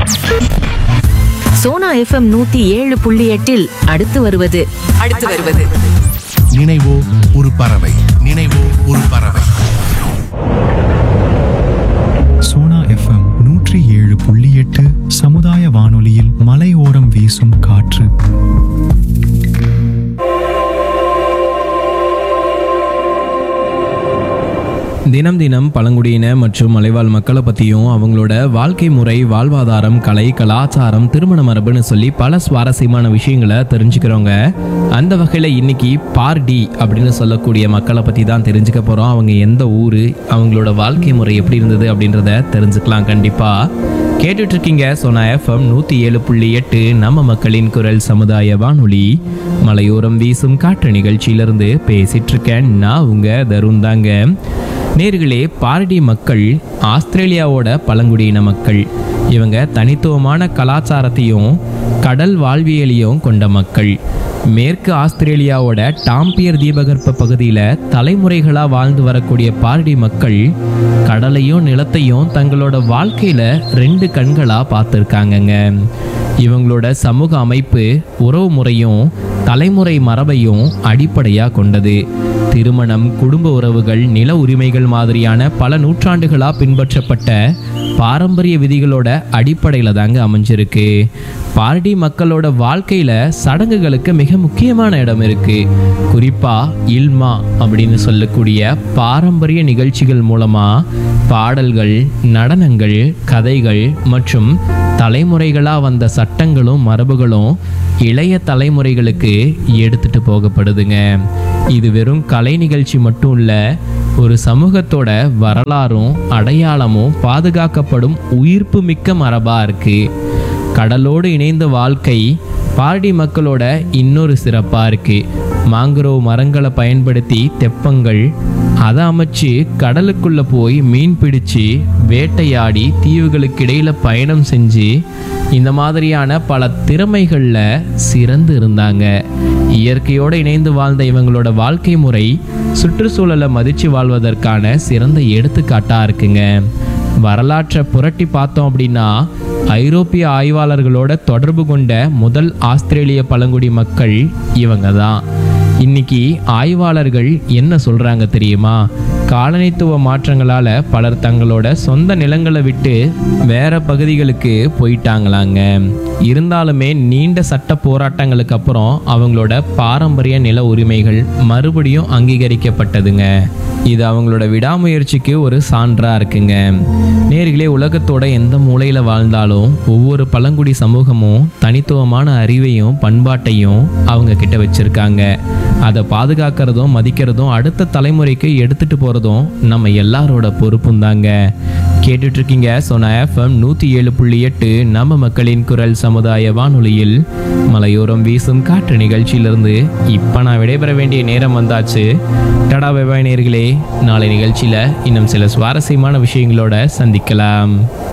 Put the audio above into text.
Sona FM நூத்தி ஏழு புள்ளி எட்டில் அடுத்து வருவது அடுத்து வருவது நினைவோ ஒரு பறவை நினைவோ ஒரு பறவை சோனா எஃப்எம் நூற்றி ஏழு புள்ளி எட்டு சமுதாய வானொலியில் மலையோரம் வீசும் காற்று தினம் தினம் பழங்குடியின மற்றும் மலைவாழ் மக்களை பற்றியும் அவங்களோட வாழ்க்கை முறை வாழ்வாதாரம் கலை கலாச்சாரம் திருமண மரபுன்னு சொல்லி பல சுவாரஸ்யமான விஷயங்களை தெரிஞ்சுக்கிறோங்க அந்த வகையில் இன்னைக்கு பார்டி அப்படின்னு சொல்லக்கூடிய மக்களை பற்றி தான் தெரிஞ்சுக்க போகிறோம் அவங்க எந்த ஊர் அவங்களோட வாழ்க்கை முறை எப்படி இருந்தது அப்படின்றத தெரிஞ்சுக்கலாம் கண்டிப்பாக கேட்டுட்டு இருக்கீங்க சோனா எஃப்எம் நூற்றி ஏழு புள்ளி எட்டு நம்ம மக்களின் குரல் சமுதாய வானொலி மலையோரம் வீசும் காற்று நிகழ்ச்சியிலிருந்து பேசிட்டு இருக்கேன் நான் உங்க தருண் தாங்க நேர்களே பாரடி மக்கள் ஆஸ்திரேலியாவோட பழங்குடியின மக்கள் இவங்க தனித்துவமான கலாச்சாரத்தையும் கடல் வாழ்வியலையும் கொண்ட மக்கள் மேற்கு ஆஸ்திரேலியாவோட டாம்பியர் தீபகற்ப பகுதியில் தலைமுறைகளாக வாழ்ந்து வரக்கூடிய பாரடி மக்கள் கடலையும் நிலத்தையும் தங்களோட வாழ்க்கையில ரெண்டு கண்களா பார்த்துருக்காங்கங்க இவங்களோட சமூக அமைப்பு உறவு முறையும் தலைமுறை மரபையும் அடிப்படையாக கொண்டது திருமணம் குடும்ப உறவுகள் நில உரிமைகள் மாதிரியான பல நூற்றாண்டுகளா பின்பற்றப்பட்ட பாரம்பரிய விதிகளோட அடிப்படையில் தாங்க அமைஞ்சிருக்கு பார்டி மக்களோட வாழ்க்கையில சடங்குகளுக்கு மிக முக்கியமான இடம் இருக்கு குறிப்பா இல்மா அப்படின்னு சொல்லக்கூடிய பாரம்பரிய நிகழ்ச்சிகள் மூலமா பாடல்கள் நடனங்கள் கதைகள் மற்றும் தலைமுறைகளாக வந்த சட்டங்களும் மரபுகளும் இளைய தலைமுறைகளுக்கு எடுத்துட்டு போகப்படுதுங்க இது வெறும் கலை நிகழ்ச்சி மட்டும் இல்லை ஒரு சமூகத்தோட வரலாறும் அடையாளமும் பாதுகாக்கப்படும் உயிர்ப்பு மிக்க மரபா இருக்கு கடலோடு இணைந்த வாழ்க்கை பாரடி மக்களோட இன்னொரு சிறப்பா இருக்கு மாங்குரோவ் மரங்களை பயன்படுத்தி தெப்பங்கள் அதை அமைச்சு கடலுக்குள்ள போய் மீன் பிடிச்சு வேட்டையாடி தீவுகளுக்கு இடையில பயணம் செஞ்சு இந்த மாதிரியான பல திறமைகளில் சிறந்து இருந்தாங்க இயற்கையோடு இணைந்து வாழ்ந்த இவங்களோட வாழ்க்கை முறை சுற்றுச்சூழலை மதித்து வாழ்வதற்கான சிறந்த எடுத்துக்காட்டாக இருக்குங்க வரலாற்றை புரட்டி பார்த்தோம் அப்படின்னா ஐரோப்பிய ஆய்வாளர்களோட தொடர்பு கொண்ட முதல் ஆஸ்திரேலிய பழங்குடி மக்கள் இவங்க தான் இன்னைக்கு ஆய்வாளர்கள் என்ன சொல்றாங்க தெரியுமா காலனித்துவ மாற்றங்களால பலர் தங்களோட சொந்த நிலங்களை விட்டு வேற பகுதிகளுக்கு போயிட்டாங்களாங்க இருந்தாலுமே நீண்ட சட்ட போராட்டங்களுக்கு அப்புறம் அவங்களோட பாரம்பரிய நில உரிமைகள் மறுபடியும் அங்கீகரிக்கப்பட்டதுங்க இது அவங்களோட விடாமுயற்சிக்கு ஒரு சான்றா இருக்குங்க நேர்களே உலகத்தோட எந்த மூலையில வாழ்ந்தாலும் ஒவ்வொரு பழங்குடி சமூகமும் தனித்துவமான அறிவையும் பண்பாட்டையும் அவங்க கிட்ட வச்சிருக்காங்க அதை பாதுகாக்கிறதும் மதிக்கிறதும் அடுத்த தலைமுறைக்கு எடுத்துட்டு போறதும் நம்ம எல்லாரோட பொறுப்பும் தாங்க கேட்டுட்டு இருக்கீங்க சோனா எஃப்எம் நூத்தி ஏழு புள்ளி எட்டு நம்ம மக்களின் குரல் சமுதாய வானொலியில் மலையோரம் வீசும் காற்று நிகழ்ச்சியிலிருந்து இப்ப நான் விடைபெற வேண்டிய நேரம் வந்தாச்சு டடா வெவ்வாய் நேர்களே நாளை நிகழ்ச்சியில இன்னும் சில சுவாரஸ்யமான விஷயங்களோட சந்திக்கலாம்